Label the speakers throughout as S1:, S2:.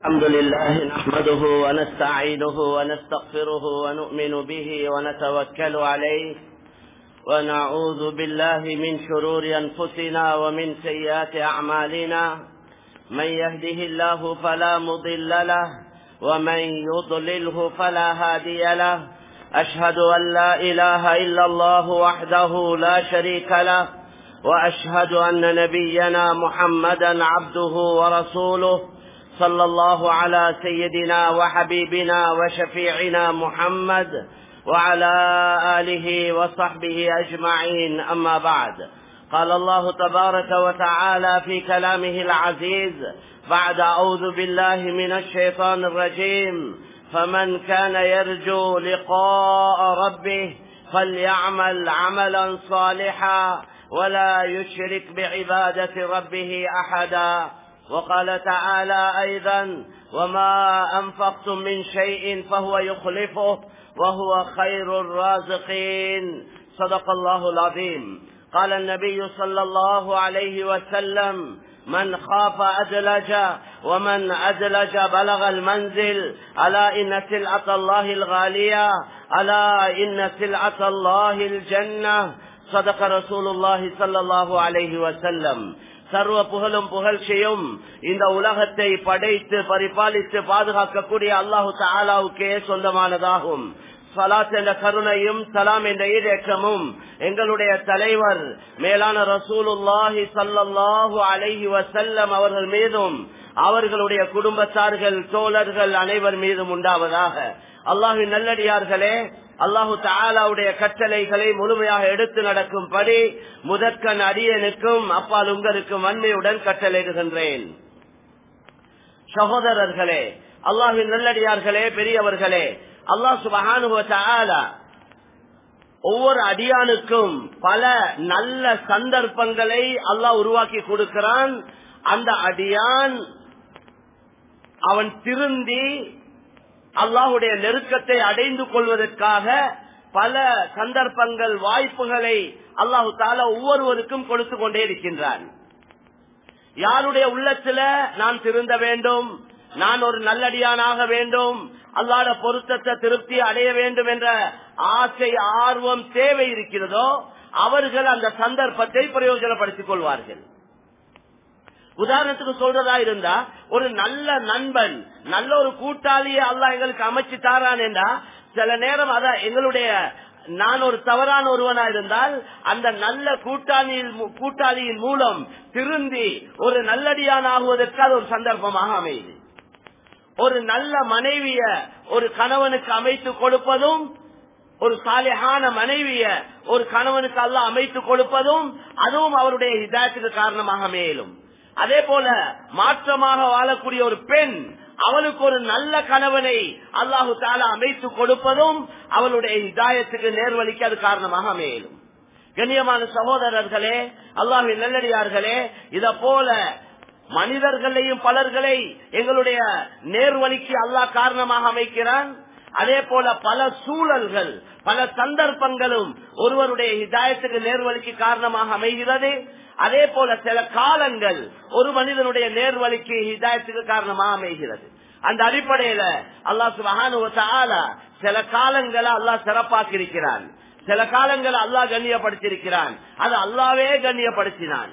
S1: الحمد لله نحمده ونستعينه ونستغفره ونؤمن به ونتوكل عليه ونعوذ بالله من شرور أنفسنا ومن سيئات أعمالنا من يهده الله فلا مضل له ومن يضلله فلا هادي له أشهد أن لا إله إلا الله وحده لا شريك له وأشهد أن نبينا محمدا عبده ورسوله صلى الله على سيدنا وحبيبنا وشفيعنا محمد وعلى آله وصحبه أجمعين أما بعد قال الله تبارك وتعالى في كلامه العزيز بعد أعوذ بالله من الشيطان الرجيم فمن كان يرجو لقاء ربه فليعمل عملا صالحا ولا يشرك بعبادة ربه أحدا وقال تعالى أيضا وما أنفقتم من شيء فهو يخلفه وهو خير الرازقين صدق الله العظيم قال النبي صلى الله عليه وسلم من خاف أدلج ومن أدلج بلغ المنزل ألا إن سلعة الله الغالية ألا إن سلعة الله الجنة صدق رسول الله صلى الله عليه وسلم சர்வ புகழும் புகழ்ச்சியும் இந்த உலகத்தை படைத்து பரிபாலித்து பாதுகாக்கக்கூடிய அல்லாஹு தாலாவுக்கே சொந்தமானதாகும் சலாத் என்ற கருணையும் சலாம் என்ற ஈடேற்றமும் எங்களுடைய தலைவர் மேலான ரசூலுல்லாஹி சல்லாஹூ அலைஹி வசல்லம் அவர்கள் மீதும் அவர்களுடைய குடும்பத்தார்கள் தோழர்கள் அனைவர் மீதும் உண்டாவதாக அல்லாஹின் நல்லடியார்களே அல்லாஹு தாலாவுடைய கட்டளைகளை முழுமையாக எடுத்து நடக்கும்படி முதற்கண் அடியனுக்கும் அப்பால் உங்களுக்கும் வன்மையுடன் கட்டளையிடுகின்றேன் சகோதரர்களே அல்லாஹின் நல்லடியார்களே பெரியவர்களே அல்லாஹ் சுபகானுவ ஒவ்வொரு அடியானுக்கும் பல நல்ல சந்தர்ப்பங்களை அல்லாஹ் உருவாக்கி கொடுக்கிறான் அந்த அடியான் அவன் திருந்தி அல்லாஹுடைய நெருக்கத்தை அடைந்து கொள்வதற்காக பல சந்தர்ப்பங்கள் வாய்ப்புகளை அல்லாஹு தாலா ஒவ்வொருவருக்கும் கொடுத்து கொண்டே இருக்கின்றான் யாருடைய உள்ளத்துல நான் திருந்த வேண்டும் நான் ஒரு நல்லடியானாக வேண்டும் அல்லாட பொருத்தத்தை திருப்தி அடைய வேண்டும் என்ற ஆசை ஆர்வம் தேவை இருக்கிறதோ அவர்கள் அந்த சந்தர்ப்பத்தை பிரயோஜனப்படுத்திக் கொள்வார்கள் உதாரணத்துக்கு சொல்றதா இருந்தா ஒரு நல்ல நண்பன் நல்ல ஒரு கூட்டாளியை அல்லா எங்களுக்கு அமைச்சு தாரான் என்றா சில நேரம் அத எங்களுடைய நான் ஒரு தவறான ஒருவனா இருந்தால் அந்த நல்ல கூட்டாளியின் கூட்டாளியின் மூலம் திருந்தி ஒரு நல்லடியான் ஆகுவதற்கு அது ஒரு சந்தர்ப்பமாக அமையுது ஒரு நல்ல மனைவிய ஒரு கணவனுக்கு அமைத்து கொடுப்பதும் ஒரு சாலையான மனைவிய ஒரு கணவனுக்கு அல்ல அமைத்து கொடுப்பதும் அதுவும் அவருடைய இதாயத்துக்கு காரணமாக மேலும் அதே போல மாற்றமாக வாழக்கூடிய ஒரு பெண் அவளுக்கு ஒரு நல்ல கணவனை அல்லாஹு தாலா அமைத்து கொடுப்பதும் அவளுடைய இதாயத்துக்கு நேர்வழிக்கு அது காரணமாக அமையலும் கண்ணியமான சகோதரர்களே அல்லாஹின் நல்லடியார்களே இத போல மனிதர்களையும் பலர்களை எங்களுடைய நேர்வழிக்கு அல்லாஹ் காரணமாக அமைக்கிறான் அதே போல பல சூழல்கள் பல சந்தர்ப்பங்களும் ஒருவருடைய இதாயத்துக்கு நேர்வழிக்கு காரணமாக அமைகிறது அதே போல சில காலங்கள் ஒரு மனிதனுடைய நேர்வழிக்கு இதாயத்துக்கு காரணமாக அமைகிறது அந்த அடிப்படையில அல்லா சுபகான சில காலங்களை அல்லாஹ் சிறப்பாக்கி இருக்கிறான் சில காலங்களை அல்லாஹ் கண்ணியப்படுத்தியிருக்கிறான் அது அல்லாவே கண்ணியப்படுத்தினான்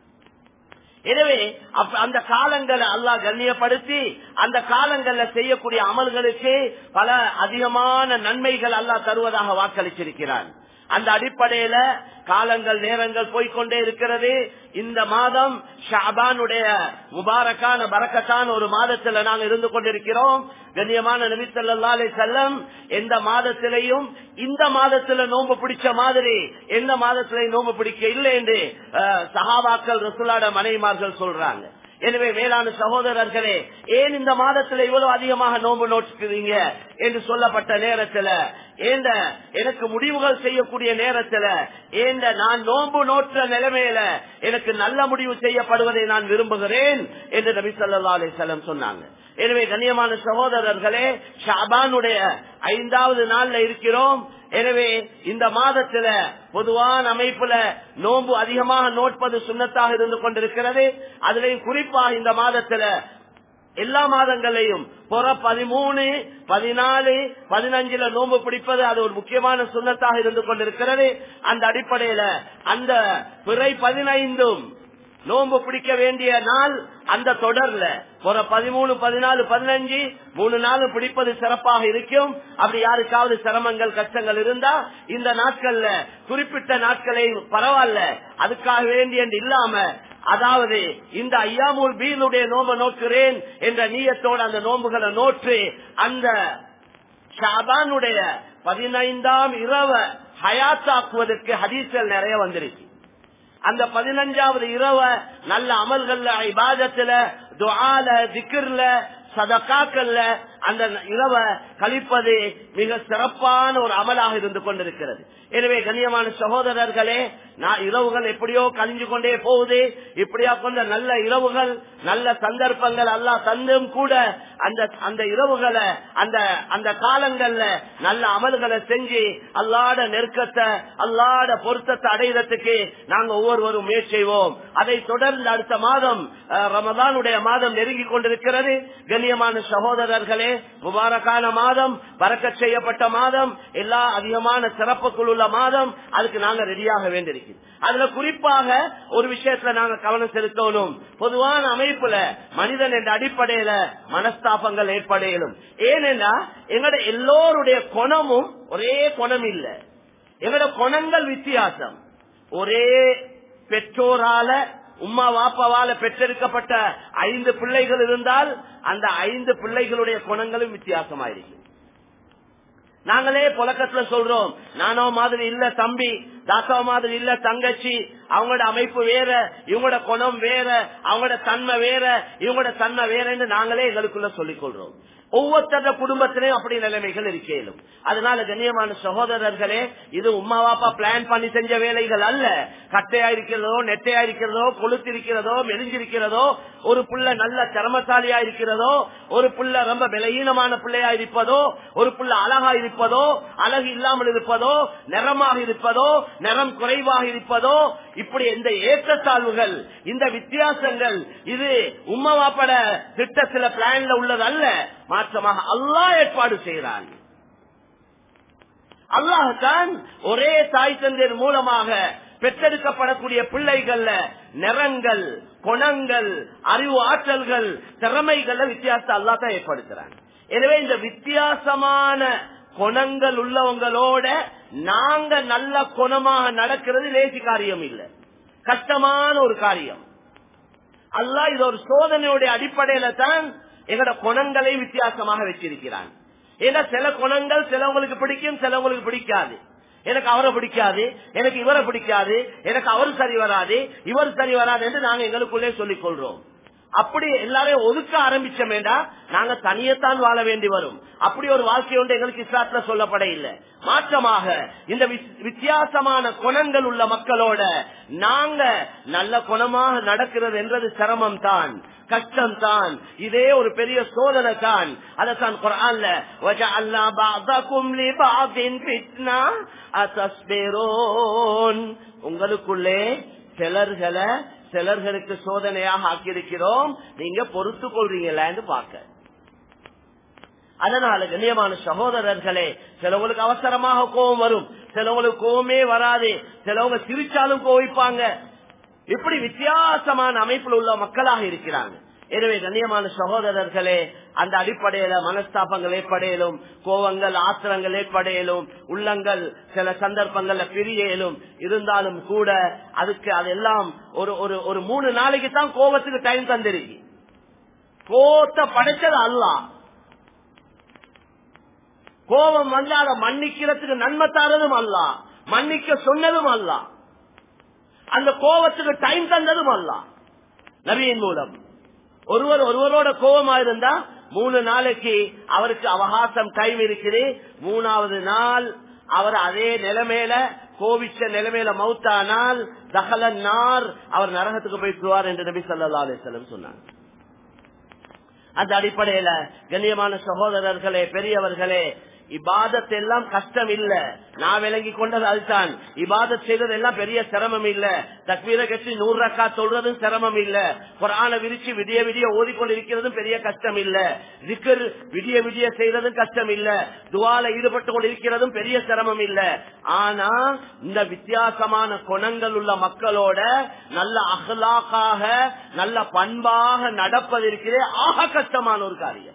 S1: எனவே அந்த காலங்களை அல்லாஹ் கண்ணியப்படுத்தி அந்த காலங்கள்ல செய்யக்கூடிய அமல்களுக்கு பல அதிகமான நன்மைகள் அல்லாஹ் தருவதாக வாக்களிச்சிருக்கிறான் அந்த அடிப்படையில காலங்கள் நேரங்கள் போய்கொண்டே இருக்கிறது இந்த மாதம் ஷாபானுடைய முபாரக்கான பறக்கத்தான ஒரு மாதத்துல நாங்கள் இருந்து கொண்டிருக்கிறோம் கண்ணியமான நபிசல்லா அலை செல்லம் எந்த மாதத்திலையும் இந்த மாதத்துல நோம்பு பிடிச்ச மாதிரி எந்த மாதத்திலையும் நோம்பு பிடிக்க இல்லை என்று சஹாபாக்கள் ரசுலாட மனைவிமார்கள் சொல்றாங்க எனவே மேலான சகோதரர்களே ஏன் இந்த மாதத்துல இவ்வளவு அதிகமாக நோன்பு நோட்டுக்கிறீங்க என்று சொல்லப்பட்ட நேரத்துல ஏந்த எனக்கு முடிவுகள் செய்யக்கூடிய நேரத்துல ஏந்த நான் நோன்பு நோற்ற நிலைமையில எனக்கு நல்ல முடிவு செய்யப்படுவதை நான் விரும்புகிறேன் என்று நபி சொல்லா அலிசல்லம் சொன்னாங்க எனவே கண்ணியமான சகோதரர்களே ஷாபானுடைய ஐந்தாவது நாள்ல இருக்கிறோம் எனவே இந்த மாதத்துல பொதுவான அமைப்புல நோன்பு அதிகமாக நோட்பது சுண்ணத்தாக இருந்து கொண்டிருக்கிறது அதுலயும் குறிப்பாக இந்த மாதத்துல எல்லா மாதங்களையும் புற பதிமூணு பதினாலு பதினஞ்சுல நோன்பு பிடிப்பது அது ஒரு முக்கியமான சுண்ணத்தாக இருந்து கொண்டிருக்கிறது அந்த அடிப்படையில அந்த பிறை பதினைந்தும் நோன்பு பிடிக்க வேண்டிய நாள் அந்த தொடர்ல ஒரு பதிமூணு பதினாலு பதினஞ்சு மூணு நாள் பிடிப்பது சிறப்பாக இருக்கும் அப்படி யாருக்காவது சிரமங்கள் கஷ்டங்கள் இருந்தா இந்த நாட்கள்ல குறிப்பிட்ட நாட்களை பரவாயில்ல அதுக்காக வேண்டிய இல்லாம அதாவது இந்த ஐயாமூல் பீனுடைய நோன்பை நோக்கிறேன் என்ற நீயத்தோடு அந்த நோன்புகளை நோற்று அந்த ஷாபானுடைய பதினைந்தாம் இரவ ஹயாத்தாக்குவதற்கு ஹதீஸ்கள் நிறைய வந்திருக்கு அந்த பதினஞ்சாவது இரவ நல்ல அமல்கள்ல இபாதத்துல துஆல திக்ர்ல சதக்காக்கள்ல அந்த இரவ கழிப்பது மிக சிறப்பான ஒரு அமலாக இருந்து கொண்டிருக்கிறது எனவே கண்ணியமான சகோதரர்களே நான் இரவுகள் எப்படியோ கழிஞ்சு கொண்டே போகுது இப்படியா கொண்ட நல்ல இரவுகள் நல்ல சந்தர்ப்பங்கள் எல்லாம் தந்தும் கூட அந்த அந்த இரவுகளை அந்த அந்த காலங்கள்ல நல்ல அமல்களை செஞ்சு அல்லாட நெருக்கத்தை அல்லாட பொருத்தத்தை அடைகிறதுக்கு நாங்க ஒவ்வொருவரும் முயற்சி செய்வோம் அதை தொடர்ந்து அடுத்த மாதம் அஹ், ரமதானுடைய மாதம் நெருங்கி கொண்டிருக்கிறது கண்ணியமான சகோதரர்களே முபாரக்கான மாதம் பறக்க செய்யப்பட்ட மாதம் எல்லா அதிகமான சிறப்புக்குள் உள்ள மாதம் அதுக்கு நாங்க ரெடியாக வேண்டியிருக்கிறோம் அதுல குறிப்பாக ஒரு விஷயத்துல நாங்க கவனம் செலுத்தணும் பொதுவான அமைப்புல மனிதன் என்ற அடிப்படையில மனஸ்தாபங்கள் ஏற்படையிலும் ஏனென்றா எங்கட எல்லோருடைய குணமும் ஒரே குணம் இல்ல எங்கட குணங்கள் வித்தியாசம் ஒரே பெற்றோரால உம்மா வாப்பாவால பெற்றெடுக்கப்பட்ட ஐந்து பிள்ளைகள் இருந்தால் அந்த ஐந்து பிள்ளைகளுடைய குணங்களும் வித்தியாசமாயிருக்கு நாங்களே புழக்கத்துல சொல்றோம் நானோ மாதிரி இல்ல தம்பி தாத்தா மாதிரி இல்ல தங்கச்சி அவங்களோட அமைப்பு வேற இவங்களோட குணம் வேற அவங்களோட தன்மை வேற இவங்களோட தன்மை வேறன்னு நாங்களே எங்களுக்குள்ள சொல்லிக் கொள்றோம் ஒவ்வொருத்தர குடும்பத்திலையும் அப்படி நிலைமைகள் இருக்கேனும் அதனால கண்ணியமான சகோதரர்களே இது உமா வாப்பா பிளான் பண்ணி செஞ்ச வேலைகள் அல்ல கட்டையா இருக்கிறதோ நெட்டையா இருக்கிறதோ கொளுத்திருக்கிறதோ மெலிஞ்சிருக்கிறதோ ஒரு புள்ள நல்ல திறமசாலியா இருக்கிறதோ ஒரு புள்ள ரொம்ப விலையீனமான பிள்ளையா இருப்பதோ ஒரு புள்ள அழகா இருப்பதோ அழகு இல்லாமல் இருப்பதோ நிறமாக இருப்பதோ நிறம் குறைவாக இருப்பதோ இப்படி இந்த ஏற்றத்தாழ்வுகள் இந்த வித்தியாசங்கள் இது உம்மா வாப்பட திட்டத்தில பிளான்ல உள்ளது அல்ல மாற்றமாக அல்லாஹ் ஏற்பாடு செய்கிறான் அல்லாஹான் ஒரே தாய் தந்தையர் மூலமாக பெற்றெடுக்கப்படக்கூடிய பிள்ளைகள்ல நிறங்கள் குணங்கள் அறிவு ஆற்றல்கள் திறமைகள்ல வித்தியாசத்தை அல்லா தான் ஏற்படுத்துறாங்க எனவே இந்த வித்தியாசமான குணங்கள் உள்ளவங்களோட நாங்க நல்ல குணமாக நடக்கிறது லேசி காரியம் இல்ல கஷ்டமான ஒரு காரியம் அல்லா இது ஒரு சோதனையுடைய அடிப்படையில தான் எங்களோட குணங்களை வித்தியாசமாக வச்சிருக்கிறான் ஏன்னா சில குணங்கள் சிலவங்களுக்கு பிடிக்கும் சிலவங்களுக்கு பிடிக்காது எனக்கு அவரை பிடிக்காது எனக்கு இவரை பிடிக்காது எனக்கு அவர் சரி வராது இவர் சரி வராது என்று நாங்க எங்களுக்குள்ளே சொல்லிக் கொள்றோம் அப்படி எல்லாரையும் ஒதுக்க ஆரம்பிச்சோமேண்டா நாங்க தனியத்தான் வாழ வேண்டி வரும் அப்படி ஒரு வாழ்க்கை ஒன்று எங்களுக்கு இஸ்லாத்துல சொல்லப்பட இல்லை மாற்றமாக இந்த வித்- வித்தியாசமான குணங்கள் உள்ள மக்களோட நாங்க நல்ல குணமாக நடக்கிறது என்றது சிரமம் தான் கஷ்டம் தான் இதே ஒரு பெரிய சோதனை தான் அதைத்தான் குரான்ல وَجَعَلْنَا بَعْضَكُمْ لِبَعْضٍ فِتْنَةً أَتَصْبِرُونَ உங்களுக்குள்ளே சிலர்களை சிலர்களுக்கு சோதனையாக ஆக்கியிருக்கிறோம் நீங்க பொறுத்து கொள்றீங்களான்னு பார்க்க அதனால கண்ணியமான சகோதரர்களே சிலவங்களுக்கு அவசரமாக கோபம் வரும் சிலவங்களுக்கு கோபமே வராது சிலவங்க சிரிச்சாலும் கோவிப்பாங்க இப்படி வித்தியாசமான அமைப்பில் உள்ள மக்களாக இருக்கிறாங்க எனவே கண்ணியமான சகோதரர்களே அந்த அடிப்படையில மனஸ்தாபங்கள் ஏற்படையிலும் கோவங்கள் ஆத்திரங்கள் ஏற்படையிலும் உள்ளங்கள் சில சந்தர்ப்பங்கள்ல பிரியலும் இருந்தாலும் கூட அதுக்கு அதெல்லாம் ஒரு ஒரு ஒரு மூணு நாளைக்கு தான் கோவத்துக்கு டைம் தந்திருக்கு கோத்த படைச்சது அல்லாஹ் கோபம் வந்து அதை மன்னிக்கிறதுக்கு நன்மை தாரதும் அல்ல மன்னிக்க சொன்னதும் அல்ல அந்த கோபத்துக்கு டைம் தந்ததும் அல்ல நபியின் மூலம் ஒருவர் ஒருவரோட கோபமா இருந்தா மூணு நாளைக்கு அவருக்கு அவகாசம் டைம் இருக்குது மூணாவது நாள் அவர் அதே நிலைமையில கோவிச்ச நிலைமையில மௌத்தானால் தகலன் நார் அவர் நரகத்துக்கு போயிட்டுருவார் என்று நபி சொல்லா அலிஸ்லம் சொன்னாங்க அந்த அடிப்படையில கண்ணியமான சகோதரர்களே பெரியவர்களே இபாதத் எல்லாம் கஷ்டம் இல்ல நான் விளங்கி கொண்டது அதுதான் இபாதத் செய்தது எல்லாம் பெரிய சிரமம் இல்ல தக்வீர கட்சி நூறு ரக்கா சொல்றதும் சிரமம் இல்ல குரான விரிச்சு விடிய விடிய ஓதிக்கொண்டிருக்கிறதும் பெரிய கஷ்டம் இல்ல திக்கர் விடிய விடிய செய்யறதும் கஷ்டம் இல்ல துவால ஈடுபட்டு கொண்டிருக்கிறதும் பெரிய சிரமம் இல்ல ஆனா இந்த வித்தியாசமான குணங்கள் உள்ள மக்களோட நல்ல அகலாக்காக நல்ல பண்பாக நடப்பது இருக்கிறே ஆக கஷ்டமான ஒரு காரியம்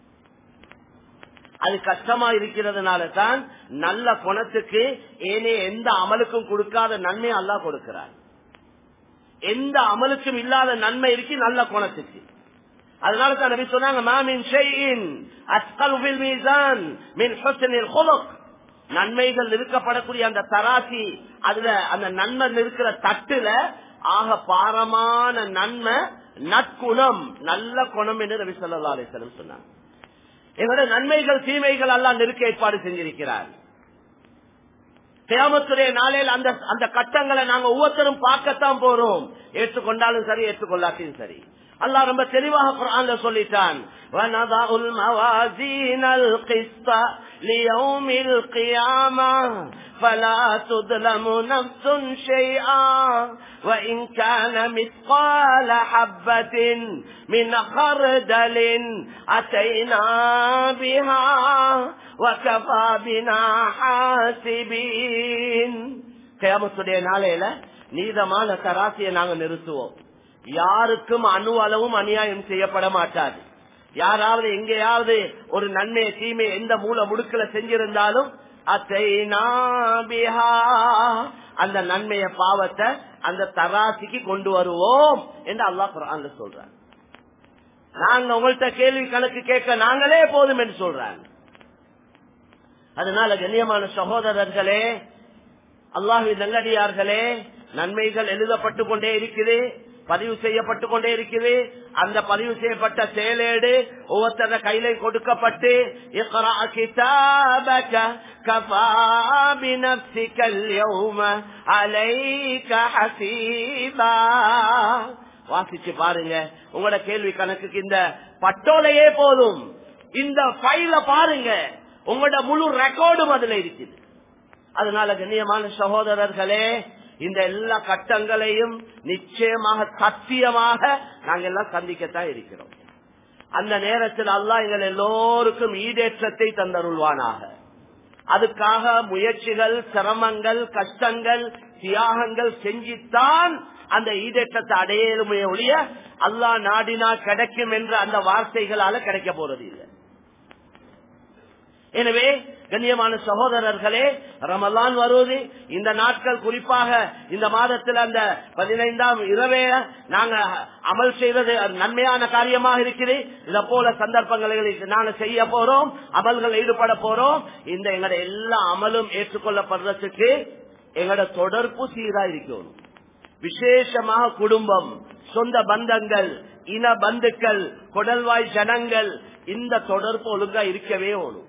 S1: அது கஷ்டமா இருக்கிறதுனால தான் நல்ல குணத்துக்கு ஏனே எந்த அமலுக்கும் கொடுக்காத நன்மை அல்லா கொடுக்கிறார் எந்த அமலுக்கும் இல்லாத நன்மை இருக்கு நல்ல குணத்துக்கு அதனால தான் நபி சொன்னாங்க மாமின் ஷைஇன் அஸ்கல் ஃபில் மீசான் மின் ஹுஸ்னில் குலுக் நன்மைகள் நிறுக்கப்படக்கூடிய அந்த தராசி அதுல அந்த நன்மை இருக்கிற தட்டுல ஆக பாரமான நன்மை நற்குணம் நல்ல குணம் என்று நபி சொல்லா அலிஸ்லம் சொன்னாங்க எங்களுடைய நன்மைகள் தீமைகள் எல்லாம் நெருக்க ஏற்பாடு செஞ்சிருக்கிறார் தேமத்துடைய நாளையில் அந்த அந்த கட்டங்களை நாங்க ஒவ்வொருத்தரும் பார்க்கத்தான் போறோம் ஏற்றுக்கொண்டாலும் சரி ஏற்றுக்கொள்ளாட்டியும் சரி அல்லாஹ் ரொம்ப தெளிவாக குரான்ல சொல்லிட்டான் وَنَضَعُ الْمَوَازِينَ الْقِسْطَ لِيَوْمِ الْقِيَامَةِ فَلَا تُظْلَمُ نَفْسٌ شَيْئًا وَإِنْ كَانَ مِثْقَالَ حَبَّةٍ مِنْ خَرْدَلٍ أَتَيْنَا بِهَا وَكَفَى بِنَا حَاسِبِينَ கியாமத்துடைய நாளையில நீதமான தராசியை நாங்க நிறுத்துவோம் யாருக்கும் அணு அளவும் அநியாயம் செய்யப்பட மாட்டாது யாராவது எங்கேயாவது ஒரு நன்மை தீமை எந்த மூல முடுக்கல செஞ்சிருந்தாலும் அந்த நன்மைய பாவத்தை அந்த தராசிக்கு கொண்டு வருவோம் என்று அல்லாஹ் குரான் சொல்றாங்க நாங்க உங்கள்கிட்ட கேள்வி கணக்கு கேட்க நாங்களே போதும் என்று சொல்றாங்க அதனால கண்ணியமான சகோதரர்களே அல்லாஹி நல்லடியார்களே நன்மைகள் எழுதப்பட்டு கொண்டே இருக்குது பதிவு செய்யப்பட்டு கொண்டே இருக்குது அந்த பதிவு செய்யப்பட்ட செயலேடு ஒவ்வொருத்தர கையில கொடுக்கப்பட்டு வாசிச்சு பாருங்க உங்களோட கேள்வி கணக்குக்கு இந்த பட்டோலையே போதும் இந்த பைல பாருங்க உங்களோட முழு ரெக்கார்டும் அதுல இருக்குது அதனால கண்ணியமான சகோதரர்களே இந்த எல்லா கட்டங்களையும் நிச்சயமாக சத்தியமாக நாங்க எல்லாம் சந்திக்கத்தான் இருக்கிறோம் அந்த நேரத்தில் அல்லா எங்கள் எல்லோருக்கும் ஈடேற்றத்தை தந்தருள்வானாக அதுக்காக முயற்சிகள் சிரமங்கள் கஷ்டங்கள் தியாகங்கள் செஞ்சுத்தான் அந்த ஈடேற்றத்தை அடையலுமே ஒழிய அல்லா நாடினா கிடைக்கும் என்ற அந்த வார்த்தைகளால கிடைக்க போறது இல்லை எனவே கண்ணியமான சகோதரர்களே ரமலான் வருவது இந்த நாட்கள் குறிப்பாக இந்த மாதத்தில் அந்த பதினைந்தாம் இரவே நாங்க அமல் செய்வது நன்மையான காரியமாக இருக்குது இத போல சந்தர்ப்பங்களை நாங்க செய்ய போறோம் அமல்கள் ஈடுபட போறோம் இந்த எங்களோட எல்லா அமலும் ஏற்றுக்கொள்ளப்படுறதுக்கு எங்களோட தொடர்பு சீரா இருக்கணும் விசேஷமாக குடும்பம் சொந்த பந்தங்கள் இன பந்துக்கள் கொடல்வாய் ஜனங்கள் இந்த தொடர்பு ஒழுங்கா இருக்கவே வேணும்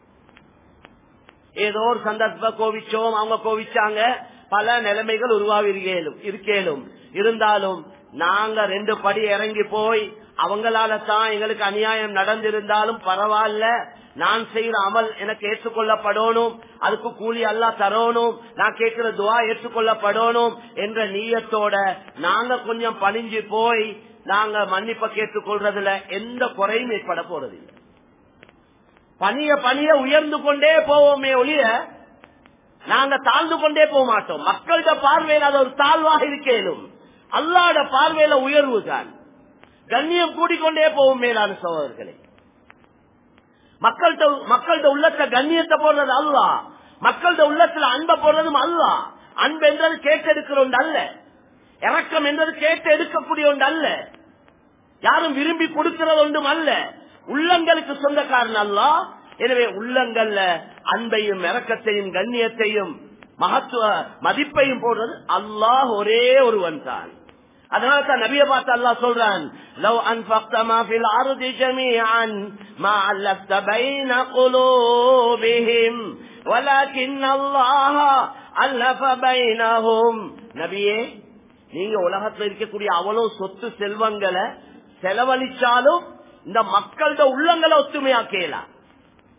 S1: ஏதோ ஒரு சந்தர்ப்ப கோவிச்சோம் அவங்க கோவிச்சாங்க பல நிலைமைகள் உருவாகி இருக்கேலும் இருந்தாலும் நாங்க ரெண்டு படி இறங்கி போய் அவங்களால தான் எங்களுக்கு அநியாயம் நடந்திருந்தாலும் பரவாயில்ல நான் செய்யற அமல் எனக்கு ஏற்றுக்கொள்ளப்படணும் அதுக்கு கூலி அல்லா தரணும் நான் கேட்கிற துவா ஏற்றுக்கொள்ளப்படணும் என்ற நீயத்தோட நாங்க கொஞ்சம் பணிஞ்சு போய் நாங்க மன்னிப்ப கேட்டுக்கொள்றதுல எந்த குறையும் ஏற்பட போறதில்லை பணிய பணிய உயர்ந்து கொண்டே போவோமே ஒழிய நாங்க தாழ்ந்து கொண்டே போக மாட்டோம் மக்கள்கிட்ட பார்வையில் அது ஒரு தாழ்வாக இருக்கேனும் அல்லாட பார்வையில உயர்வு தான் கண்ணியம் கூடிக்கொண்டே போவோம் மேலான சகோதரர்களே மக்கள்கிட்ட மக்கள்கிட்ட உள்ளத்த கண்ணியத்தை போடுறது அல்லா மக்கள்கிட்ட உள்ளத்துல அன்பை போடுறதும் அல்லா அன்பு என்றது கேட்டெடுக்கிற ஒன்று அல்ல இறக்கம் என்றது கேட்டு எடுக்கக்கூடிய ஒன்று அல்ல யாரும் விரும்பி கொடுக்கிறது ஒன்றும் அல்ல உள்ளங்களுக்கு சொந்தக்காரன் அல்ல எனவே உள்ளங்கள்ல அன்பையும் இறக்கத்தையும் கண்ணியத்தையும் மகத்துவ மதிப்பையும் போடுறது அல்லாஹ் ஒரே ஒருவன் தான் அதனால தான் நபிய பார்த்து அல்லாஹ் சொல்றான் லவ் அன்ஃபக்த மா ஃபில் அர்தி ஜமீஅன் மா அல்லஃப்த பைன குலூபிஹிம் வலக்கின் அல்லாஹ் அல்லஃப பைனஹும் நபியே நீங்க உலகத்துல இருக்கக்கூடிய அவ்வளவு சொத்து செல்வங்களை செலவழிச்சாலும் இந்த மக்களோட உள்ளங்களை ஒத்துமையாக்கலாம்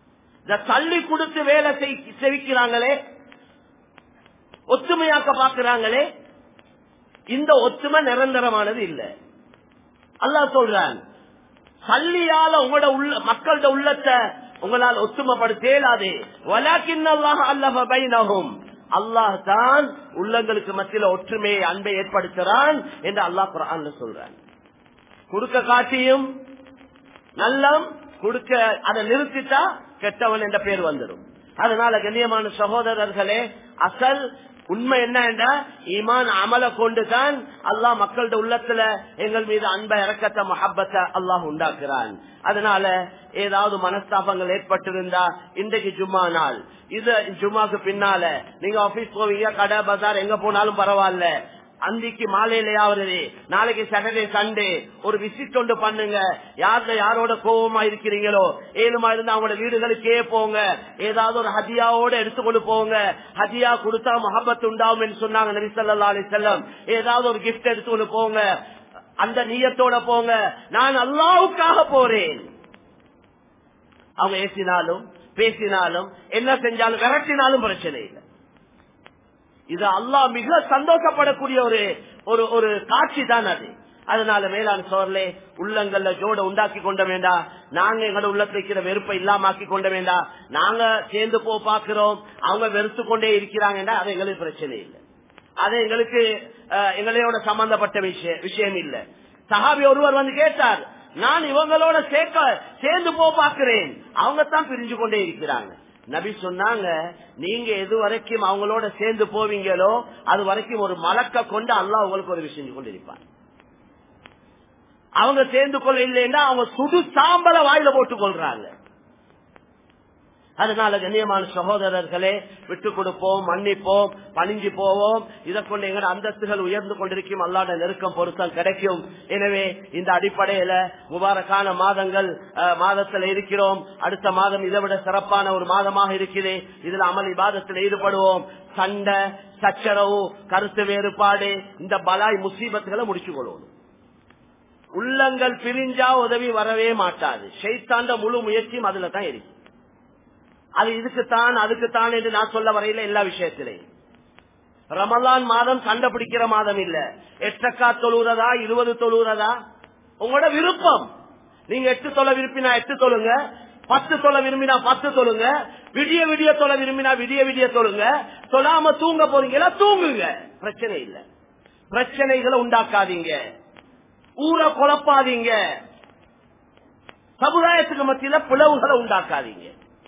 S1: இந்த தள்ளி கொடுத்து வேலை செய்- செவிக்கிறாங்களே ஒத்துமையாக்க பாக்குறாங்களே இந்த ஒத்துமை நிரந்தரமானது இல்ல அல்லாஹ் சொல்றான் சல்லியால உங்களோட உள்ள மக்களோட உள்ளத்தை உங்களால் ஒத்துமைப்படுத்தேலாது வலாக்கின் அல்லாஹ் அல்லஹ பைனஹும் அல்லாஹ் தான் உள்ளங்களுக்கு மத்தியில ஒற்றுமையை அன்பை ஏற்படுத்துறான் என்று அல்லாஹ் குர்ஆன்ல சொல்றான் கொடுக்க காட்டியும் நல்லம் கொடுக்க அதை நிறுத்திட்டா கெட்டவன் என்ற பேர் வந்துடும் அதனால கண்ணியமான சகோதரர்களே அசல் உண்மை என்ன என்றா ஈமான் அமல கொண்டுதான் அல்லாஹ் மக்களோட உள்ளத்துல எங்கள் மீது அன்பை இறக்கத்தை மஹப்பத்தை அல்லாஹ் உண்டாக்குறான் அதனால ஏதாவது மனஸ்தாபங்கள் ஏற்பட்டிருந்தா இன்றைக்கு ஜும்மா நாள் இது ஜும்மாக்கு பின்னால நீங்க ஆபீஸ் போவீங்க கடை பஜார் எங்க போனாலும் பரவாயில்ல அன்றைக்கு மாலையிலேயாவது நாளைக்கு சாட்டர்டே சண்டே ஒரு விசிட் ஒன்று பண்ணுங்க யாருல யாரோட கோபமா இருக்கிறீங்களோ ஏழுமா இருந்தா அவங்களோட வீடுகளுக்கே போங்க ஏதாவது ஒரு ஹதியாவோட எடுத்துக்கொண்டு போங்க ஹதியா கொடுத்தா மஹபத் உண்டாகும் என்று சொன்னாங்க நபி ஸல்லல்லாஹு அலைஹி வஸல்லம் ஏதாவது ஒரு கிஃப்ட் எடுத்துக்கொண்டு போங்க அந்த நீயத்தோட போங்க நான் அல்லாவுக்காக போறேன் அவங்க ஏசினாலும் பேசினாலும் என்ன செஞ்சாலும் விரட்டினாலும் பிரச்சனை இல்லை இது அல்லாஹ் மிக சந்தோஷப்படக்கூடிய ஒரு ஒரு ஒரு காட்சி தான் அது அதனால மேலாண் சோர்லே உள்ளங்கள்ல ஜோட உண்டாக்கி கொண்ட வேண்டாம் நாங்க எங்களோட உள்ளத்துல இருக்கிற வெறுப்பை இல்லாமக்கி கொண்ட வேண்டாம் நாங்க சேர்ந்து போ பாக்குறோம் அவங்க வெறுத்து கொண்டே இருக்கிறாங்கன்னா அது எங்களுக்கு பிரச்சனை இல்லை அது எங்களுக்கு அஹ், எங்களோட சம்பந்தப்பட்ட விஷயம் விஷயம் இல்ல சஹாபி ஒருவர் வந்து கேட்டார் நான் இவங்களோட சேர்க்க சேர்ந்து போ பாக்குறேன் அவங்க தான் பிரிஞ்சு கொண்டே இருக்கிறாங்க நபி சொன்னாங்க நீங்க எது வரைக்கும் அவங்களோட சேர்ந்து போவீங்களோ அது வரைக்கும் ஒரு மலக்க கொண்டு அல்லாஹ் உங்களுக்கு ஒரு விஷயம் செஞ்சு கொண்டிருப்பார் அவங்க சேர்ந்து கொள்ள இல்லைன்னா அவங்க சுடு சாம்பல வாயில போட்டுக் கொள்றாங்க அதனால கண்ணியமான சகோதரர்களே விட்டு கொடுப்போம் மன்னிப்போம் பணிஞ்சு போவோம் இதை கொண்டு எங்க அந்தஸ்துகள் உயர்ந்து கொண்டிருக்கும் அல்லாட நெருக்கம் பொருத்தம் கிடைக்கும் எனவே இந்த அடிப்படையில முபாரக்கான மாதங்கள் அஹ், மாதத்துல இருக்கிறோம் அடுத்த மாதம் இதை விட சிறப்பான ஒரு மாதமாக இருக்குது இதுல அமல் இபாதத்தில் ஈடுபடுவோம் சண்டை சச்சரவு கருத்து வேறுபாடு இந்த பலாய் முசீபத்துகளை முடிச்சு கொள்வோம் உள்ளங்கள் பிரிஞ்சா உதவி வரவே மாட்டாது ஷைத்தாண்ட முழு முயற்சியும் அதுல தான் இருக்கு அது இதுக்குத்தான் அதுக்குத்தான் என்று நான் சொல்ல வரையில எல்லா விஷயத்திலையும் ரமலான் மாதம் கண்டுபிடிக்கிற மாதம் இல்ல எட்டக்கா தொழுறதா இருபது தொழுறதா உங்களோட விருப்பம் நீங்க எட்டு தொலை விரும்பினா எட்டு தொழுங்க பத்து தொலை விரும்பினா பத்து தொழுங்க விடிய விடிய தொலை விரும்பினா விடிய விடிய தொழுங்க தொழாம தூங்க போறீங்களா தூங்குங்க பிரச்சனை இல்ல பிரச்சனைகளை உண்டாக்காதீங்க ஊரை குழப்பாதீங்க சமுதாயத்துக்கு மத்தியில பிளவுகளை உண்டாக்காதீங்க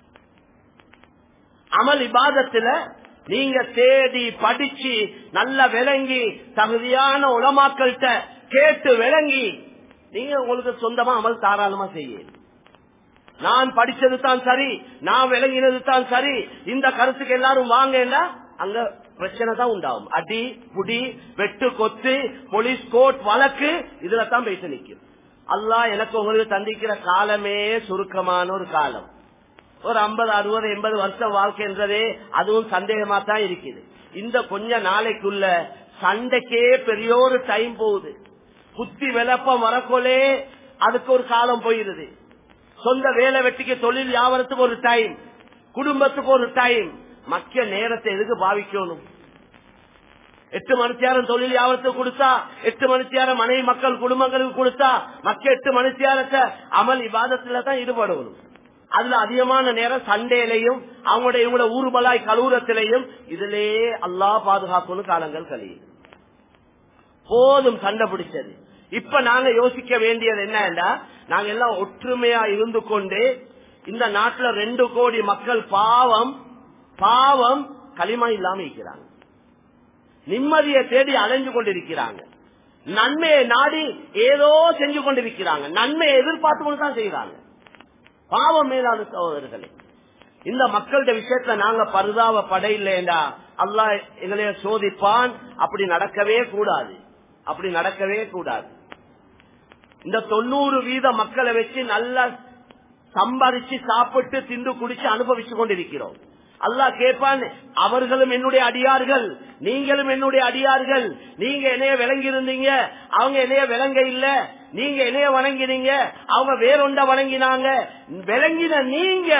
S1: அமல் இபாதத்துல நீங்க தேடி படிச்சு நல்ல விளங்கி தகுதியான உலமாக்கள்கிட்ட கேட்டு விளங்கி நீங்க உங்களுக்கு சொந்தமா அமல் தாராளமா செய்ய நான் படிச்சது தான் சரி நான் விளங்கினது தான் சரி இந்த கருத்துக்கு எல்லாரும் வாங்கண்டா அங்க பிரச்சனை தான் உண்டாகும் அடி புடி வெட்டு கொத்து போலீஸ் கோர்ட் வழக்கு இதுல தான் பேச நிக்கும் அல்லாஹ் எனக்கு உங்களுக்கு தந்திக்கிற காலமே சுருக்கமான ஒரு காலம் ஒரு ஐம்பது அறுபது எண்பது வருஷம் வாழ்க்கைன்றதே அதுவும் சந்தேகமா தான் இருக்குது இந்த கொஞ்ச நாளைக்குள்ள சண்டைக்கே பெரிய ஒரு டைம் போகுது புத்தி விளப்பம் வரக்கோலே அதுக்கு ஒரு காலம் போயிருது சொந்த வேலை வெட்டிக்கு தொழில் வியாபாரத்துக்கு ஒரு டைம் குடும்பத்துக்கு ஒரு டைம் மக்கிய நேரத்தை எதுக்கு பாவிக்கணும் எட்டு மணித்தியாரம் தொழில் வியாபாரத்துக்கு கொடுத்தா எட்டு மணித்தியாரம் மனைவி மக்கள் குடும்பங்களுக்கு கொடுத்தா மக்க எட்டு மணித்தியாரத்தை அமல் இவாதத்துல தான் ஈடுபடணும் அதுல அதிகமான நேரம் சண்டையிலையும் அவங்களுடைய இவங்களோட ஊர்பலாய் கலூரத்திலையும் இதுலயே அல்லா பாதுகாக்கணும் காலங்கள் கழியுது போதும் சண்டை பிடிச்சது இப்ப நாங்க யோசிக்க வேண்டியது என்னன்னா நாங்க எல்லாம் ஒற்றுமையா இருந்து கொண்டு இந்த நாட்டுல ரெண்டு கோடி மக்கள் பாவம் பாவம் களிமா இல்லாம இருக்கிறாங்க நிம்மதியை தேடி அலைஞ்சு கொண்டிருக்கிறாங்க நன்மையை நாடி ஏதோ செஞ்சு கொண்டிருக்கிறாங்க நன்மையை எதிர்பார்த்து கொண்டு தான் செய்யறாங்க பாவம் மேலான சகோதரர்களே இந்த மக்களுடைய விஷயத்துல நாங்க பரிதாப படையில்லைண்டா அல்லாஹ் எங்களைய சோதிப்பான் அப்படி நடக்கவே கூடாது அப்படி நடக்கவே கூடாது இந்த தொண்ணூறு வீத மக்களை வச்சு நல்லா சம்பாதிச்சு சாப்பிட்டு திண்டு குடிச்சு அனுபவிச்சு கொண்டிருக்கிறோம் அல்லாஹ் கேட்பான் அவர்களும் என்னுடைய அடியார்கள் நீங்களும் என்னுடைய அடியார்கள் நீங்க என்னைய விளங்கி இருந்தீங்க அவங்க என்னைய விளங்க இல்ல நீங்க என்னைய வணங்கினீங்க அவங்க வேறொண்ட வணங்கினாங்க விளங்கின நீங்க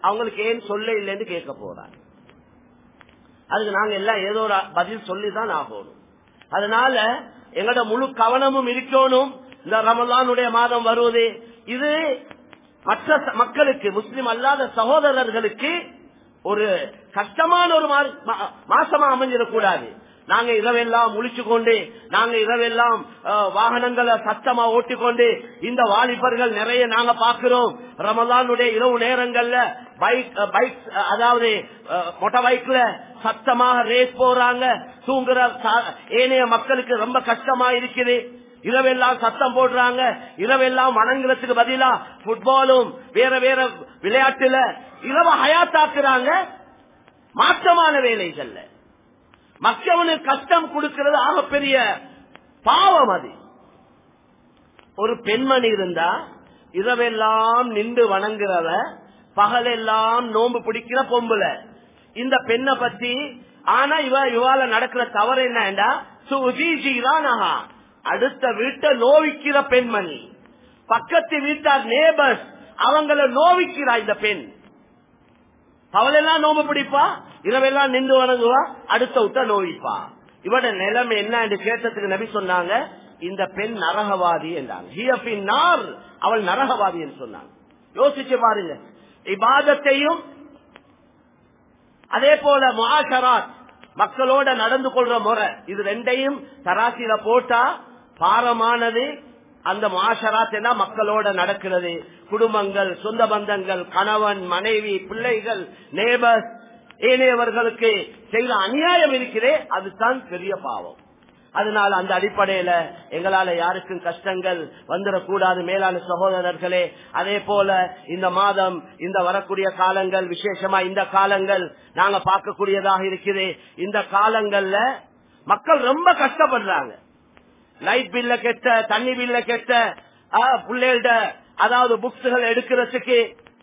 S1: அவங்களுக்கு ஏன் சொல்ல இல்லைன்னு கேட்க போறாங்க அதுக்கு நாங்க எல்லாம் ஏதோ ஒரு பதில் சொல்லிதான் ஆகணும் அதனால எங்களோட முழு கவனமும் இருக்கணும் இந்த ரமலானுடைய மாதம் வருவது இது மற்ற ச- மக்களுக்கு முஸ்லிம் அல்லாத சகோதரர்களுக்கு ஒரு கஷ்டமான ஒரு மா- மா- மாசமா அமைஞ்சிடக்கூடாது நாங்க இரவெல்லாம் முழிச்சு கொண்டு நாங்க இரவெல்லாம் அஹ், வாகனங்களை சத்தமா ஓட்டிக்கொண்டு இந்த வாலிபர்கள் நிறைய நாங்க பாக்குறோம் ரமலானுடைய இரவு நேரங்கள்ல பைக் பைக் அதாவது மொட்டை பைக்ல சத்தமாக ரேஸ் போறாங்க தூங்குற சா- ஏனைய மக்களுக்கு ரொம்ப கஷ்டமா இருக்குது இரவெல்லாம் சத்தம் போடுறாங்க இரவெல்லாம் வணங்குறதுக்கு பதிலா புட்பாலும் வேற வேற விளையாட்டுல இரவ ஹயாத்தாக்குறாங்க மாற்றமான வேலைகள்ல மக்கவனுக்கு கஷ்டம் கொடுக்கிறது ஆகப்பெரிய பாவம் அது ஒரு பெண்மணி இருந்தா இரவெல்லாம் நின்று வணங்குறவ பகலெல்லாம் நோன்பு பிடிக்கிற பொம்புல இந்த பெண்ணை பத்தி ஆனா இவ இவால நடக்கிற தவறு என்னடா சுஜிஜிரானஹா அடுத்த வீட்டை நோவிக்கிற பெண்மணி பக்கத்து வீட்டார் நேபர்ஸ் அவங்கள நோவிக்கிறா இந்த பெண் அவளெல்லாம் நோம்பு பிடிப்பா இரவெல்லாம் நின்று வணங்குவா அடுத்த விட்ட நோவிப்பா இவட நிலைமை என்ன என்று கேட்டதுக்கு நபி சொன்னாங்க இந்த பெண் நரகவாதி என்றாங்க "ஹிய ஃபின் நார்." அவள் நரகவாதி என்று சொன்னாங்க யோசிச்சு பாருங்க இபாதத்தையும் அதே போல முஆஷராத் மக்களோட நடந்து கொள்ற முறை இது ரெண்டையும் தராசில போட்டா பாரமானது அந்த முஆஷராத் எல்லாம் மக்களோட நடக்கிறது குடும்பங்கள் சொந்த பந்தங்கள் கணவன் மனைவி பிள்ளைகள் நேபர்ஸ் ஏனையவர்களுக்கு செய்த அநியாயம் இருக்கிறே அதுதான் பெரிய பாவம் அதனால அந்த அடிப்படையில எங்களால யாருக்கும் கஷ்டங்கள் வந்துடக்கூடாது மேலான சகோதரர்களே அதே போல இந்த மாதம் இந்த வரக்கூடிய காலங்கள் விசேஷமா இந்த காலங்கள் நாங்க பார்க்கக்கூடியதாக இருக்குது இந்த காலங்கள்ல மக்கள் ரொம்ப கஷ்டப்படுறாங்க லைட் பில்ல கெட்ட தண்ணி பில்ல கெட்ட பிள்ளைகள அதாவது புக்ஸ்கள் எடுக்கிறதுக்கு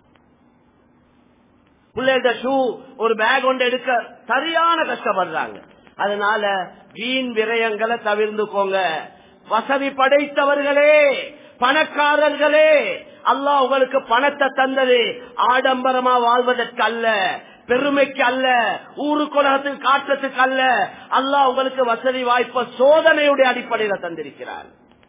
S1: பிள்ளைகள ஷூ ஒரு பேக் ஒன்று எடுக்க சரியான கஷ்டப்படுறாங்க அதனால வீண் விரயங்களை தவிர்த்துக்கோங்க வசதி படைத்தவர்களே பணக்காரர்களே அல்லாஹ் உங்களுக்கு பணத்தை தந்தது ஆடம்பரமா வாழ்வதற்கு அல்ல பெருமைக்கு அல்ல ஊரு குலகத்தில் காட்டுறதுக்கு அல்ல அல்லாஹ் உங்களுக்கு வசதி வாய்ப்ப சோதனையுடைய அடிப்படையில தந்திருக்கிறார்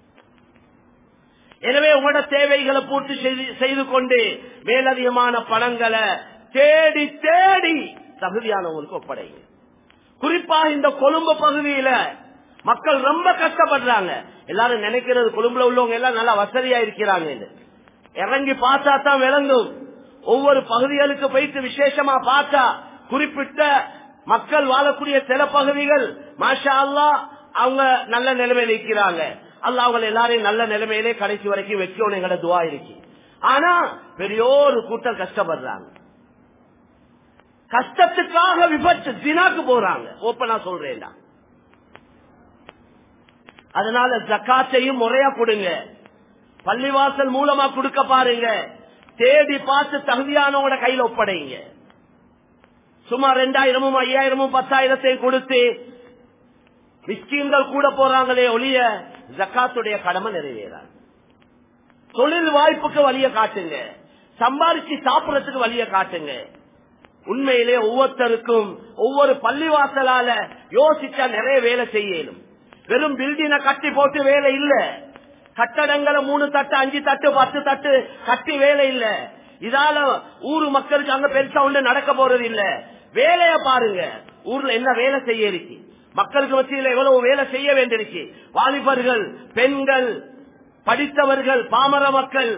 S1: எனவே உங்களோட தேவைகளை பூர்த்தி செய்து- செய்து கொண்டு மேலதிகமான பணங்களை தேடி தேடி தகுதியானவங்களுக்கு ஒப்படைங்க குறிப்பாக இந்த கொழும்பு பகுதியில மக்கள் ரொம்ப கஷ்டப்படுறாங்க எல்லாரும் நினைக்கிறது கொழும்புல உள்ளவங்க எல்லாம் நல்லா வசதியா இருக்கிறாங்க இறங்கி பார்த்தா தான் விளங்கும் ஒவ்வொரு பகுதிகளுக்கு போயிட்டு விசேஷமா பார்த்தா குறிப்பிட்ட மக்கள் வாழக்கூடிய சில பகுதிகள் மாஷா அல்லாஹ் அவங்க நல்ல நிலைமையில இருக்கிறாங்க அல்லாஹ் அவங்க எல்லாரையும் நல்ல நிலைமையிலே கடைசி வரைக்கும் வைக்கணும் எங்கட துவா இருக்கு ஆனா பெரியோரு கூட்டம் கஷ்டப்படுறாங்க கஷ்டத்துக்காக விபத்து தினாக்கு போறாங்க ஓப்பனா சொல்றேன் அதனால ஜக்காத்தையும் முறையா கொடுங்க பள்ளிவாசல் மூலமா கொடுக்க பாருங்க தேடி பார்த்து தகுதியானவங்களோட கையில ஒப்படைங்க சுமார் ரெண்டாயிரமும் ஐயாயிரமும் பத்தாயிரத்தையும் கொடுத்து மிஸ்கீன்கள் கூட போறாங்களே ஒளிய ஜக்காத்துடைய கடமை நிறைவேறாது தொழில் வாய்ப்புக்கு வழிய காட்டுங்க சம்பாதிச்சு சாப்பிடறதுக்கு வழிய காட்டுங்க உண்மையிலே ஒவ்வொருத்தருக்கும் ஒவ்வொரு பள்ளிவாசலால யோசிச்சா நிறைய வேலை செய்யணும் வெறும் பில்டிங்க கட்டி போட்டு வேலை இல்ல கட்டடங்களை மூணு தட்டு அஞ்சு தட்டு பத்து தட்டு கட்டி வேலை இல்ல இதால ஊரு மக்களுக்கு அங்க பெருசா ஒண்ணு நடக்க போறது இல்ல வேலைய பாருங்க ஊர்ல என்ன வேலை செய்ய இருக்கு மக்களுக்கு மத்தியில எவ்வளவு வேலை செய்ய வேண்டியிருக்கு வாலிபர்கள் பெண்கள் படித்தவர்கள் பாமர மக்கள்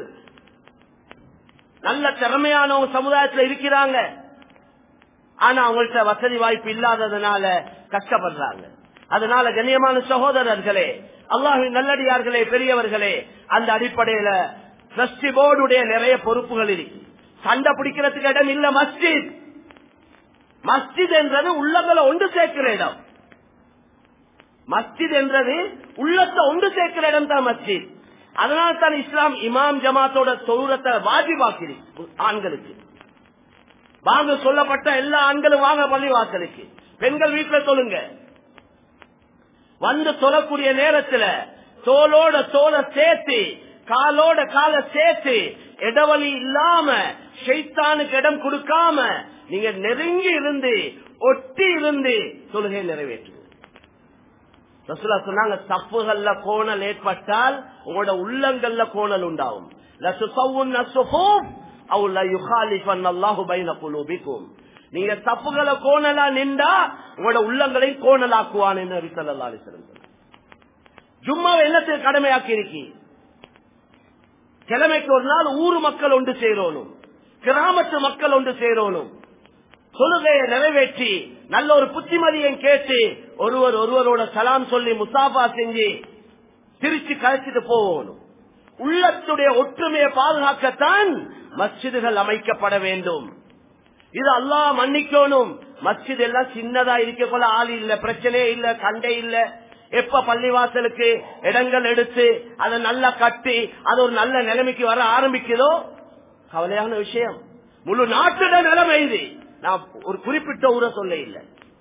S1: நல்ல திறமையானவங்க சமுதாயத்துல இருக்கிறாங்க ஆனா அவங்கள்ட்ட வசதி வாய்ப்பு இல்லாததுனால கஷ்டப்படுறாங்க அதனால கண்ணியமான சகோதரர்களே அல்லாஹின் நல்லடியார்களே பெரியவர்களே அந்த அடிப்படையில டிரஸ்டி போர்டுடைய நிறைய பொறுப்புகள் இருக்கு சண்டை பிடிக்கிறதுக்கு இடம் இல்ல மஸ்ஜித் மஸ்ஜித் என்றது உள்ளங்களை ஒன்று சேர்க்கிற இடம் மஸ்ஜித் என்றது உள்ளத்தை ஒன்று சேர்க்கிற இடம் தான் மஸ்ஜித் அதனால தான் இஸ்லாம் இமாம் ஜமாத்தோட தொழுரத்தை வாஜிபாக்கிறி ஆண்களுக்கு வாங்க சொல்லப்பட்ட எல்லா ஆண்களும் வாங்க பள்ளி வாசலுக்கு பெண்கள் வீட்டுல சொல்லுங்க வந்து தொழக்கூடிய நேரத்துல தோளோட தோலை சேர்த்து காலோட கால சேர்த்து இடவழி இல்லாம ஷைத்தானுக்கு இடம் கொடுக்காம நீங்க நெருங்கி இருந்து ஒட்டி இருந்து தொழுகை நிறைவேற்று ரசூலா சொன்னாங்க தப்புகள்ல கோணல் ஏற்பட்டால் உங்களோட உள்ளங்கள்ல கோணல் உண்டாகும் லசுசவ்வுன் நசுஹூப் அவு லயுகாலிஃபன் அல்லாஹு பைன குலூபிக்கும் நீங்க தப்புகளை கோணலா நின்றா உங்களோட உள்ளங்களை கோணலாக்குவான் என்று நபி ஸல்லல்லாஹு அலைஹி வஸல்லம் சொன்னார். ஜும்மாவை என்னத்துக்கு கடமையாக்கி இருக்கி கிழமைக்கு ஒரு நாள் ஊர் மக்கள் ஒன்று சேரணும் கிராமத்து மக்கள் ஒன்று சேரணும் தொழுகையை நிறைவேற்றி நல்ல ஒரு புத்திமதியை கேட்டு ஒருவர் ஒருவரோட சலாம் சொல்லி முசாபா செஞ்சு திருச்சி கழிச்சிட்டு போகணும் உள்ளத்துடைய ஒற்றுமையை பாதுகாக்கத்தான் மஸ்ஜிதுகள் அமைக்கப்பட வேண்டும் இது அல்லாஹ் மன்னிக்கணும் மஸ்ஜித் எல்லாம் சின்னதா இருக்க போல ஆள் இல்ல பிரச்சனையே இல்ல சண்டை இல்ல எப்ப பள்ளிவாசலுக்கு இடங்கள் எடுத்து அதை நல்லா கட்டி அது ஒரு நல்ல நிலைமைக்கு வர ஆரம்பிக்குதோ கவலையான விஷயம் முழு நாட்டுட நிலைமை இது நான் ஒரு குறிப்பிட்ட ஊரை சொல்ல இல்லை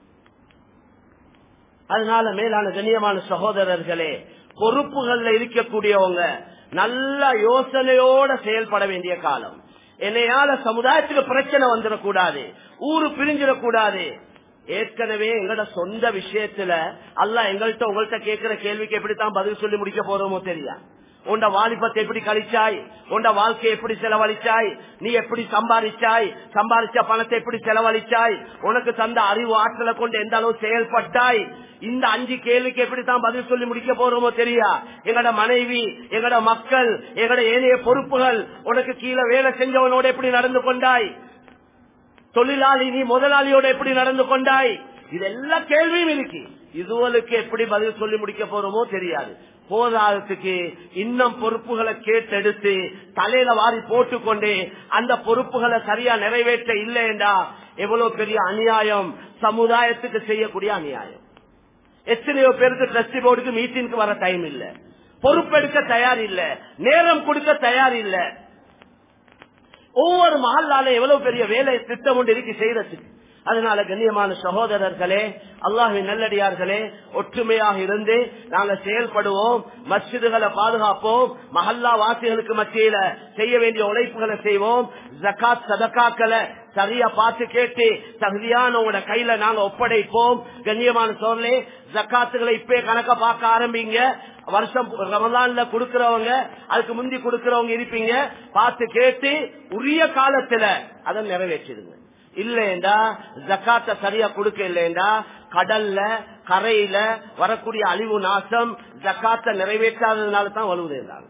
S1: அதனால மேலான கண்ணியமான சகோதரர்களே பொறுப்புகள்ல இருக்கக்கூடியவங்க நல்ல யோசனையோட செயல்பட வேண்டிய காலம் என்னையால சமுதாயத்துக்கு பிரச்சனை வந்துடக்கூடாது ஊரு பிரிஞ்சிடக்கூடாது ஏற்கனவே எங்களோட சொந்த விஷயத்துல அல்ல எங்கள்கிட்ட உங்கள்கிட்ட கேட்கிற கேள்விக்கு எப்படித்தான் பதில் சொல்லி முடிக்க போறோமோ தெரியா உண்ட வாலிபத்தை எப்படி கழிச்சாய் உண்ட வாழ்க்கையை எப்படி செலவழிச்சாய் நீ எப்படி சம்பாதிச்சாய் சம்பாதிச்ச பணத்தை எப்படி செலவழிச்சாய் உனக்கு தந்த அறிவு ஆற்றலை கொண்டு எந்த அளவு செயல்பட்டாய் இந்த அஞ்சு கேள்விக்கு எப்படித்தான் பதில் சொல்லி முடிக்க போறோமோ தெரியா எங்கட மனைவி எங்கட மக்கள் எங்கட ஏனைய பொறுப்புகள் உனக்கு கீழே வேலை செஞ்சவனோட எப்படி நடந்து கொண்டாய் தொழிலாளி நீ முதலாளியோட எப்படி நடந்து கொண்டாய் இதெல்லாம் கேள்வியும் இருக்கு இதுவளுக்கு எப்படி பதில் சொல்லி முடிக்க போறோமோ தெரியாது போதாதத்துக்கு இன்னும் பொறுப்புகளை கேட்டெடுத்து தலையில வாரி போட்டுக்கொண்டு அந்த பொறுப்புகளை சரியா நிறைவேற்ற இல்லைண்டா எவ்வளவு பெரிய அநியாயம் சமுதாயத்துக்கு செய்யக்கூடிய அநியாயம் எத்தனையோ பேருக்கு ட்ரஸ்டி போர்டுக்கு மீட்டிங்க்கு வர டைம் இல்ல பொறுப்பெடுக்க தயார் இல்ல நேரம் கொடுக்க தயார் இல்ல ஒவ்வொரு மகல்லால எவ்வளவு பெரிய வேலை திட்டம் ஒன்று இருக்கு செய்யறதுக்கு அதனால கண்ணியமான சகோதரர்களே அல்லாஹின் நல்லடியார்களே ஒற்றுமையாக இருந்து நாங்க செயல்படுவோம் மஸ்ஜிதுகளை பாதுகாப்போம் மஹல்லா வாசிகளுக்கு மத்தியில செய்ய வேண்டிய உழைப்புகளை செய்வோம் ஜக்காத் சதக்காக்களை சரியா பார்த்து கேட்டு தகுதியான உங்களோட கையில நாங்க ஒப்படைப்போம் கண்ணியமான சோழலே ஜக்காத்துகளை இப்பே கணக்க பார்க்க ஆரம்பிங்க வருஷம் ரமலான்ல கொடுக்கறவங்க அதுக்கு முந்தி கொடுக்கறவங்க இருப்பீங்க பார்த்து கேட்டு உரிய காலத்துல அதை நிறைவேற்றிடுங்க இல்லைண்டா ஜக்காத்த சரியா கொடுக்க இல்லைண்டா கடல்ல கரையில வரக்கூடிய அழிவு நாசம் ஜக்காத்த நிறைவேற்றாததுனால தான் வலுவுதான்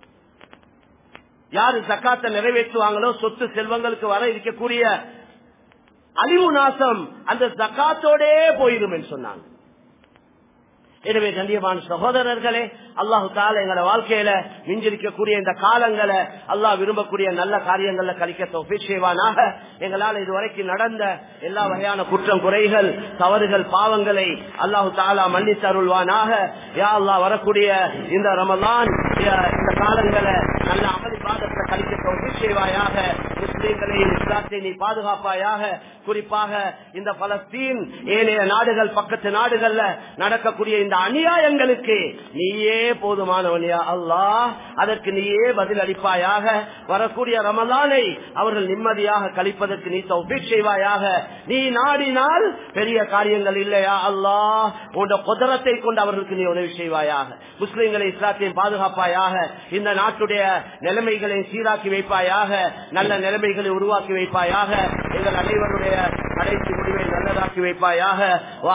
S1: யாரு ஜக்காத்த நிறைவேற்றுவாங்களோ சொத்து செல்வங்களுக்கு வர இருக்கக்கூடிய அழிவு நாசம் அந்த ஜக்காத்தோடே போயிடும் என்று சொன்னாங்க எனவே கண்ணியமான சகோதரர்களே அல்லாஹு தால எங்களோட வாழ்க்கையில மிஞ்சிருக்கக்கூடிய இந்த காலங்களை அல்லாஹ் விரும்பக்கூடிய நல்ல காரியங்கள்ல கழிக்க தொகை செய்வானாக எங்களால் இதுவரைக்கும் நடந்த எல்லா வகையான குற்றம் குறைகள் தவறுகள் பாவங்களை அல்லாஹு தாலா மன்னித்தருள்வானாக யா அல்லாஹ் வரக்கூடிய இந்த ரமலான் இந்த காலங்களை நல்ல அமளி பாதத்தை கழிக்க தொகை செய்வாயாக முஸ்லீம்களையும் இஸ்லாத்தை நீ பாதுகாப்பாயாக குறிப்பாக இந்த பலஸ்தீன் ஏனைய நாடுகள் பக்கத்து நாடுகள்ல நடக்கக்கூடிய இந்த அநியாயங்களுக்கு நீயே போதுமானவனியா அல்லாஹ் அதற்கு நீயே பதில் அளிப்பாயாக வரக்கூடிய ரமலானை அவர்கள் நிம்மதியாக கழிப்பதற்கு நீ தௌஃபீக் செய்வாயாக நீ நாடினால் பெரிய காரியங்கள் இல்லையா அல்லாஹ் உன் குதிரத்தை கொண்டு அவர்களுக்கு நீ உதவி செய்வாயாக முஸ்லிம்களை இஸ்லாத்தையும் பாதுகாப்பாயாக இந்த நாட்டுடைய நிலைமைகளை சீராக்கி வைப்பாயாக நல்ல நிலைமைகளை உருவாக்கி வைப்பாயாக எங்கள் அனைவருடைய கடைசி முடிவை நல்லதாக்கி வைப்பாயாக